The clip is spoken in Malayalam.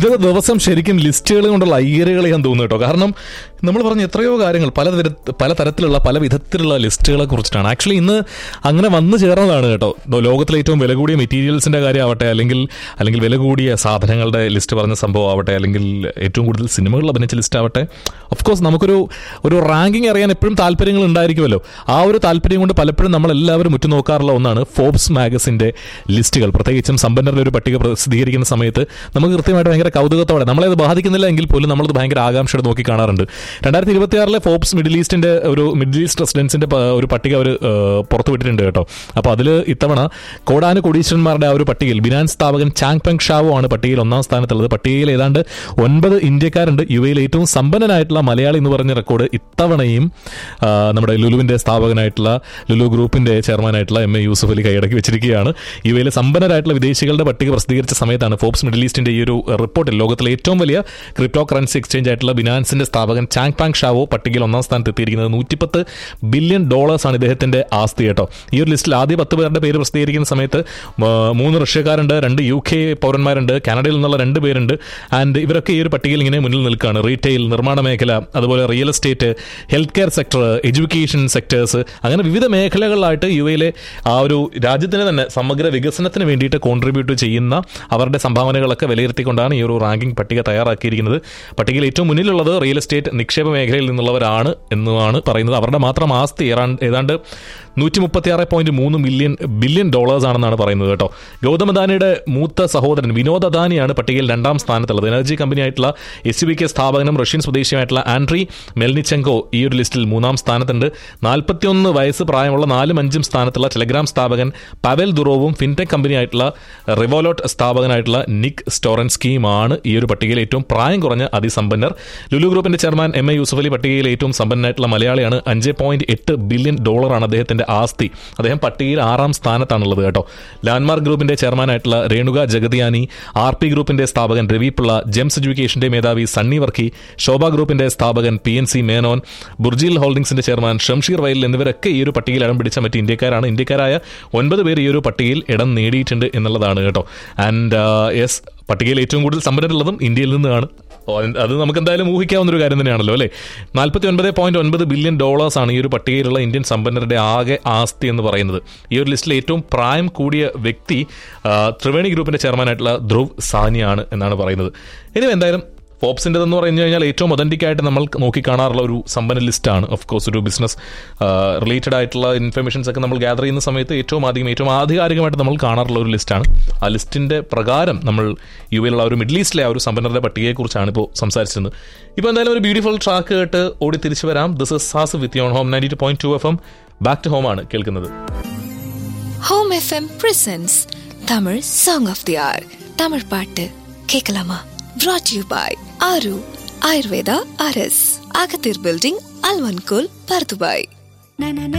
ഇന്നത്തെ ദിവസം ശരിക്കും ലിസ്റ്റുകൾ കൊണ്ടുള്ള അയ്യറുകളെ ഞാൻ തോന്നുന്നു കേട്ടോ കാരണം നമ്മൾ പറഞ്ഞ എത്രയോ കാര്യങ്ങൾ പല തര പല തരത്തിലുള്ള പല വിധത്തിലുള്ള ലിസ്റ്റുകളെ കുറിച്ചിട്ടാണ് ആക്ച്വലി ഇന്ന് അങ്ങനെ വന്നു ചേർന്നതാണ് കേട്ടോ ലോകത്തിലെ ഏറ്റവും വില കൂടിയ മെറ്റീരിയൽസിന്റെ കാര്യമാവട്ടെ അല്ലെങ്കിൽ അല്ലെങ്കിൽ വില കൂടിയ സാധനങ്ങളുടെ ലിസ്റ്റ് പറഞ്ഞ സംഭവം ആവട്ടെ അല്ലെങ്കിൽ ഏറ്റവും കൂടുതൽ സിനിമകളിൽ അഭിനയിച്ച ലിസ്റ്റ് ആവട്ടെ ഓഫ് കോഴ്സ് നമുക്കൊരു ഒരു റാങ്കിങ് അറിയാൻ എപ്പോഴും താല്പര്യങ്ങൾ ഉണ്ടായിരിക്കുമല്ലോ ആ ഒരു താല്പര്യം കൊണ്ട് പലപ്പോഴും നമ്മൾ എല്ലാവരും ഉറ്റുനോക്കാറുള്ള ഒന്നാണ് ഫോബ്സ് മാഗസിന്റെ ലിസ്റ്റുകൾ പ്രത്യേകിച്ചും സമ്പന്നരുടെ ഒരു പട്ടിക പ്രസിദ്ധീകരിക്കുന്ന സമയത്ത് നമുക്ക് കൃത്യമായിട്ട് ഭയങ്കര കൗതുകത്തോടെ നമ്മളെ അത് ബാധിക്കുന്നില്ല എങ്കിൽ പോലും നമ്മളത് ഭയങ്കര ആകാംക്ഷയോടെ നോക്കി കാണാറുണ്ട് രണ്ടായിരത്തി ഇരുപത്തിയാറിലെ ഫോബ്സ് മിഡിൽ ഈസ്റ്റിന്റെ ഒരു മിഡിൽ ഈസ്റ്റ് റെസിഡൻസിന്റെ പ- ഒരു പട്ടിക അവർ പുറത്തുവിട്ടിട്ടുണ്ട് കേട്ടോ അപ്പോൾ അതിൽ ഇത്തവണ കോടാന കോടീശ്വരന്മാരുടെ ആ ഒരു പട്ടികയിൽ ബിനാൻസ് സ്ഥാപകൻ ചാങ് പെങ് ഷാവോ ആണ് പട്ടികയിൽ ഒന്നാം സ്ഥാനത്തുള്ളത് പട്ടികയിൽ ഏതാണ്ട് ഒൻപത് ഇന്ത്യക്കാരുണ്ട് യു എയിൽ ഏറ്റവും സമ്പന്നനായിട്ടുള്ള മലയാളി എന്ന് പറഞ്ഞ റെക്കോർഡ് ഇത്തവണയും ആ, നമ്മുടെ ലുലുവിന്റെ സ്ഥാപകനായിട്ടുള്ള ലുലു ഗ്രൂപ്പിന്റെ ചെയർമാനായിട്ടുള്ള എം എ യൂസഫ് അലി കൈയടക്കി വെച്ചിരിക്കുകയാണ് യു എയിലെ സമ്പന്നരായിട്ടുള്ള വിദേശികളുടെ പട്ടിക പ്രസിദ്ധീകരിച്ച സമയത്താണ് ഫോബ്സ് മിഡിൽ ഈസ്റ്റിന്റെ ഈ ഒരു റിപ്പോർട്ടിൽ ലോകത്തിലെ ഏറ്റവും വലിയ ക്രിപ്റ്റോ കറൻസി എക്സ്ചേഞ്ച് ആയിട്ടുള്ള ബിനാൻസിന്റെ സ്ഥാപകൻ ചാങ് പാങ് ഷാവോ പട്ടികയിൽ ഒന്നാം സ്ഥാനത്ത് എത്തിയിരിക്കുന്നത് നൂറ്റിപ്പത്ത് ബില്യൺ ഡോളേഴ്സ് ആണ് ഇദ്ദേഹത്തിന്റെ ആസ്തി കേട്ടോ ഈ ഒരു ലിസ്റ്റിൽ ആദ്യ പത്ത് പേരുടെ പേര് പ്രസിദ്ധീകരിക്കുന്ന സമയത്ത് ആ, മൂന്ന് റഷ്യക്കാരുണ്ട് രണ്ട് യു കെ പൗരന്മാരുണ്ട് കാനഡയിൽ നിന്നുള്ള രണ്ട് പേരുണ്ട് ആൻഡ് ഇവരൊക്കെ ഈ ഒരു പട്ടികയിൽ ഇങ്ങനെ മുന്നിൽ നിൽക്കുകയാണ് റീറ്റെയിൽ നിർമ്മാണ മേഖല അതുപോലെ real estate health care sector education sectors അങ്ങനെ വിവിധ മേഖലകളിലായിട്ട് യു എയിലെ ആ ഒരു രാജ്യത്തിന് തന്നെ സമഗ്ര വികസനത്തിന് വേണ്ടിയിട്ട് കോൺട്രിബ്യൂട്ട് ചെയ്യുന്ന അവരുടെ സംഭാവനകളൊക്കെ വിലയിരുത്തിക്കൊണ്ടാണ് ഈ ഒരു റാങ്കിംഗ് പട്ടിക തയ്യാറാക്കിയിരിക്കുന്നത് പട്ടികയിൽ ഏറ്റവും മുന്നിലുള്ളത് റിയൽ എസ്റ്റേറ്റ് നിക്ഷേപ മേഖലയിൽ നിന്നുള്ളവരാണ് എന്നുമാണ് പറയുന്നത് അവരുടെ മാത്രം ആസ്തി ഏറാണ്ട് ഏതാണ്ട് നൂറ്റി മുപ്പത്തി ആറ് പോയിന്റ് മൂന്ന് മില്യൺ ബില്യൺ ഡോളേഴ്സ് ആണെന്നാണ് പറയുന്നത് കേട്ടോ ഗൗതം അദാനിയുടെ മൂത്ത സഹോദരൻ വിനോദ് അദാനിയാണ് പട്ടികയിൽ രണ്ടാം സ്ഥാനത്തുള്ളത് എനർജി കമ്പനിയായിട്ടുള്ള എസ് ബി കെ സ്ഥാപകനും റഷ്യൻ സ്വദേശിയുമായിട്ടുള്ള ആൻഡ്രി മെൽനിച്ചെങ്കോ ഈ ഒരു ലിസ്റ്റിൽ മൂന്നാം സ്ഥാനത്തുണ്ട് നാൽപ്പത്തിയൊന്ന് വയസ്സ് പ്രായമുള്ള നാലും അഞ്ചും സ്ഥാനത്തുള്ള ടെലഗ്രാം സ്ഥാപകൻ പവൽ ദുറോവും ഫിൻടെക് കമ്പനിയായിട്ടുള്ള റിവോലോട്ട് സ്ഥാപകനായിട്ടുള്ള നിക് സ്റ്റോറൻസ്കിയുമാണ് ഈ ഒരു പട്ടികയിൽ ഏറ്റവും പ്രായം കുറഞ്ഞ അതിസമ്പന്നർ ലുലു ഗ്രൂപ്പിന്റെ chairman M A Yusuff Ali പട്ടികയിൽ ഏറ്റവും സമ്പന്നനായിട്ടുള്ള മലയാളിയാണ് അഞ്ച് പോയിന്റ് എട്ട് ബില്യൺ ഡോളറാണ് അദ്ദേഹത്തിന്റെ ആസ്തി അദ്ദേഹം പട്ടികയിൽ ആറാം സ്ഥാനത്താണുള്ളത് കേട്ടോ ലാൻഡ്മാർക്ക് ഗ്രൂപ്പിന്റെ ചെയർമാനായിട്ടുള്ള രേണുക ജഗതിയാനി ആർ പി ഗ്രൂപ്പിന്റെ സ്ഥാപകൻ രവി പിള്ള ജെംസ് എഡ്യൂക്കേഷന്റെ മേധാവി സണ്ണി വർക്കി ശോഭ ഗ്രൂപ്പിന്റെ സ്ഥാപകൻ P N C Menon Burjeel ഹോൾഡിംഗ്സിന്റെ ചെയർമാൻ ഷംഷീർ വയൽ എന്നിവരൊക്കെ ഈ ഒരു പട്ടികയിൽ ഇടം പിടിച്ച മറ്റ് ഇന്ത്യക്കാരാണ് ഇന്ത്യക്കാരായ ഒൻപത് പേർ ഈ ഒരു പട്ടികയിൽ ഇടം നേടിയിട്ടുണ്ട് എന്നുള്ളതാണ് കേട്ടോ ആൻഡ് യെസ് പട്ടികയിൽ ഏറ്റവും കൂടുതൽ സമ്പന്നരുള്ളതും ഇന്ത്യയിൽ നിന്നാണ് ഓ, അത് അത് നമുക്ക് എന്തായാലും ഊഹിക്കാവുന്ന ഒരു കാര്യം തന്നെയാണല്ലോ അല്ലേ നാൽപ്പത്തി ഒൻപത് പോയിന്റ് ഒൻപത് ബില്യൺ ഡോളേഴ്സ് ആണ് ഈ ഒരു പട്ടികയിലുള്ള ഇന്ത്യൻ സമ്പന്നരുടെ ആകെ ആസ്തി എന്ന് പറയുന്നത് ഈ ഒരു ലിസ്റ്റിൽ ഏറ്റവും പ്രായം കൂടിയ വ്യക്തി ആ, ത്രിവേണി ഗ്രൂപ്പിന്റെ ചെയർമാനായിട്ടുള്ള ധ്രുവ് സാനിയാണ് എന്നാണ് പറയുന്നത് ഇനി എന്തായാലും ഫോബ്സിൻ്റെ എന്ന് പറഞ്ഞു കഴിഞ്ഞാൽ ഏറ്റവും ഒതന്റിക് ആയിട്ട് നമ്മൾ നോക്കി കാണാറുള്ള ഒരു സമ്പന്ന ലിസ്റ്റാണ് ഓഫ് കോഴ്സ് ഒരു ബിസിനസ് റിലേറ്റഡ് ആയിട്ടുള്ള ഇൻഫർമേഷൻസ് ഒക്കെ നമ്മൾ ഗ്യാദർ ചെയ്യുന്ന സമയത്ത് ഏറ്റവും അധികം ഏറ്റവും ആധികാരികമായിട്ട് നമ്മൾ കാണാറുള്ള ഒരു ലിസ്റ്റാണ് ആ ലിസ്റ്റിന്റെ പ്രകാരം നമ്മൾ യു എയിലുള്ള ഒരു മിഡിൽ ഈസ്റ്റിലെ ആ ഒരു സമ്പന്നരുടെ പട്ടികയെക്കുറിച്ചാണ് ഇപ്പോൾ സംസാരിച്ചിരുന്നത് ഇപ്പോൾ എന്തായാലും ഒരു ബ്യൂട്ടിഫുൾ ട്രാക്ക് കേട്ട് ഓടി തിരിച്ചു വരാം this is Saas with on Home ninety two point two F M back to home ആണ് കേൾക്കുന്നത് Home FM presents Tamil song of the hour Tamil பாட்டு கேட்கலாமா brought you by Aaru Ayurveda அரஸ் அகத்தீர் பில்டிங் அல்வன்கோல் பர்துபாய்